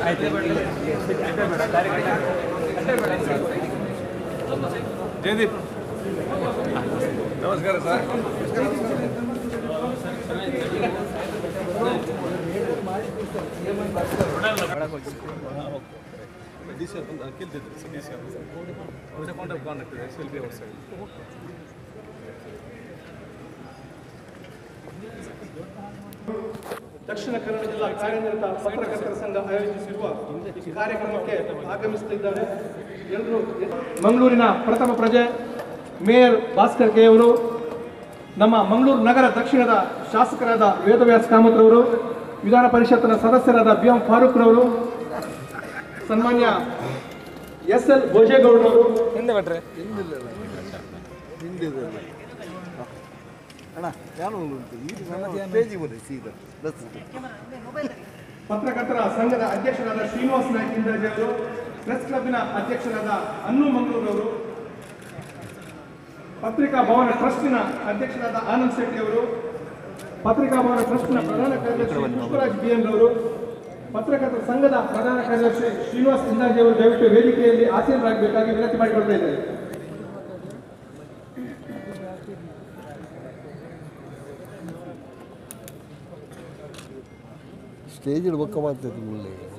ಜಯದೀಪ್ ನಮಸ್ಕಾರ sir D C ಅವ್ರು ಕೇಳ್ತಿದ್ರು sir D C ಅವರು ಅವ್ರ ಕಾಂಟ್ಯಾಕ್ಟ್ ಕಾಂಟ್ಯಾಕ್ಟ್ ಇದೆ ಎಸ್ ಎಲ್ ಬಿ ಅವ್ರ ಸೈಡ್ ದಕ್ಷಿಣ ಕನ್ನಡ ಜಿಲ್ಲಾ ಕಾರ್ಯನಿರತ ಪತ್ರಕರ್ತರ ಸಂಘ ಆಯೋಜಿಸಿರುವ ಈ ಕಾರ್ಯಕ್ರಮಕ್ಕೆ ಆಗಮಿಸುತ್ತಿದ್ದಾರೆ ಎಲ್ಲರೂ ಮಂಗಳೂರಿನ ಪ್ರಥಮ ಪ್ರಜೆ ಮೇಯರ್ ಭಾಸ್ಕರ್ ಕೆ ಅವರು ನಮ್ಮ ಮಂಗಳೂರು ನಗರ ದಕ್ಷಿಣದ ಶಾಸಕರಾದ ವೇದವ್ಯಾಸ್ ಕಾಮತ್ರವರು ವಿಧಾನ ಪರಿಷತ್ತಿನ ಸದಸ್ಯರಾದ ಬಿ ಎಂ ಫಾರೂಕ್ರವರು ಸನ್ಮಾನ್ಯ ಎಸ್ ಎಲ್ ಭೋಜೇಗೌಡರವರು ಅಣ್ಣ ಯಾರು ಉಂಟು ಈಗ ನನ್ನ ಪೇಜಿಗೆ ಬನ್ನಿ ಸೀದಾ ಬಸ್ ಪತ್ರಕರ್ತರ ಸಂಘದ ಅಧ್ಯಕ್ಷರಾದ ಶ್ರೀನಿವಾಸ್ ನಾಯ್ಕ ಇಂದಾಜಿ ಅವರು ಪ್ರೆಸ್ ಕ್ಲಬ್ನ ಅಧ್ಯಕ್ಷರಾದ ಅನ್ನು ಮಂಗಳೂರವರು ಪತ್ರಿಕಾ ಭವನ ಟ್ರಸ್ಟಿನ ಅಧ್ಯಕ್ಷರಾದ ಆನಂದ್ ಶೆಟ್ಟಿ ಅವರು ಪತ್ರಿಕಾ ಭವನ ಟ್ರಸ್ಟ್ನ ಪ್ರಧಾನ ಕಾರ್ಯದರ್ಶಿ ಪುಷ್ಪರಾಜ್ ಬಿ ಎನ್ ಅವರು ಪತ್ರಕರ್ತರ ಸಂಘದ ಪ್ರಧಾನ ಕಾರ್ಯದರ್ಶಿ ಶ್ರೀನಿವಾಸ್ ಇಂದಾಜಿ ಅವರು ದಯವಿಟ್ಟು ವೇದಿಕೆಯಲ್ಲಿ ಆಸೀನರಾಗಬೇಕಾಗಿ ವಿನಂತಿ ಮಾಡಿಕೊಳ್ತಾ ಇದ್ದಾರೆ ಸ್ಟೇಜ್ ಬೊಕ್ಕ ಮಾಡ್ತೈತೆ ಒಳ್ಳೆ